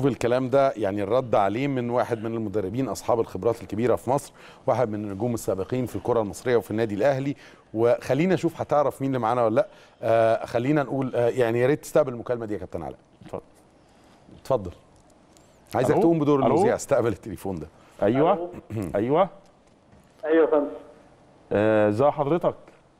الكلام ده يعني الرد عليه من واحد من المدربين اصحاب الخبرات الكبيره في مصر واحد من النجوم السابقين في الكره المصريه وفي النادي الاهلي وخلينا نشوف هتعرف مين اللي معانا ولا لا آه خلينا نقول آه يعني يا ريت تستقبل المكالمه دي يا كابتن علاء اتفضل اتفضل عايزك ألو؟ تقوم بدور ألو؟ المذيع استقبل التليفون ده ايوه ايوه ايوه يا فندم آه، ازي حضرتك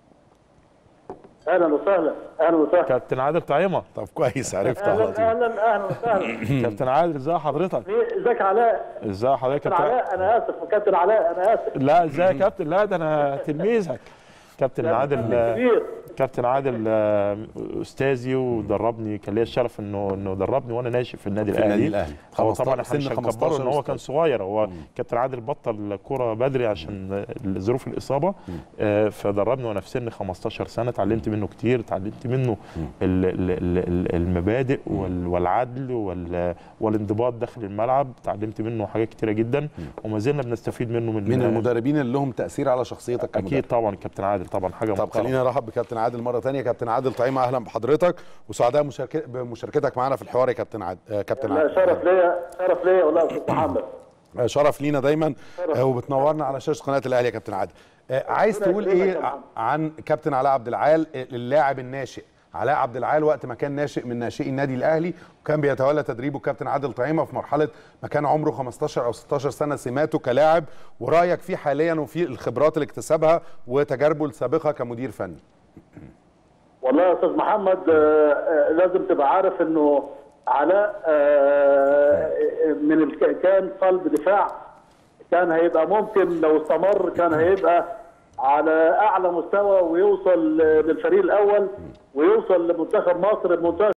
اهلا وسهلا اهلا وسهلا كابتن عادل طعيمه طب كويس عرفت على طول اهلا اهلا اهلا وسهلا كابتن عادل ازي حضرتك إيه، ازيك علاء ازي حضرتك كابتن كابتن علاء انا اسف كابتن علاء انا اسف لا ازاي يا كابتن لا ده انا تلميذك كابتن عادل آه، كبير كابتن عادل آه، استاذي ودربني كان ليا الشرف انه انه دربني وانا ناشئ في النادي في الاهلي النادي الأهلي. هو 15 طبعا احنا سن مش 15 هنكبره ان هو كان أستاذ. صغير هو كابتن عادل بطل كوره بدري عشان ظروف الاصابه آه، فدربني وانا في سن 15 سنه اتعلمت منه كتير اتعلمت منه ال- ال- ال- ال- المبادئ وال- والعدل وال- والانضباط داخل الملعب اتعلمت منه حاجات كتيره جدا وما زلنا بنستفيد منه من من المدربين اللي لهم تاثير على شخصيتك كمدرب. اكيد طبعا كابتن عادل طبعا حاجه طب محترمة. خلينا نرحب بكابتن عادل مره ثانيه كابتن عادل طعيمه اهلا بحضرتك وسعداء مشارك- بمشاركتك معنا في الحوار يا كابتن عادل آه كابتن لا عادل شرف ليا شرف ليا والله يا استاذ محمد آه، شرف لينا دايما آه، وبتنورنا على شاشه قناه الاهلي يا كابتن عادل آه، عايز ربنا تقول يكرمك ايه يا محمد. عن كابتن علاء عبد العال آه، اللاعب الناشئ علاء عبد العال وقت ما كان ناشئ من ناشئي النادي الاهلي وكان بيتولى تدريبه كابتن عادل طعيمه في مرحله ما كان عمره 15 او 16 سنه سماته كلاعب ورايك فيه حاليا وفي الخبرات اللي اكتسبها وتجاربه السابقه كمدير فني والله يا استاذ محمد آه، آه، لازم تبقى عارف انه علاء آه، من الك- كان قلب دفاع كان هيبقى ممكن لو استمر كان هيبقى على اعلى مستوى ويوصل للفريق الاول ويوصل لمنتخب مصر بمنتهى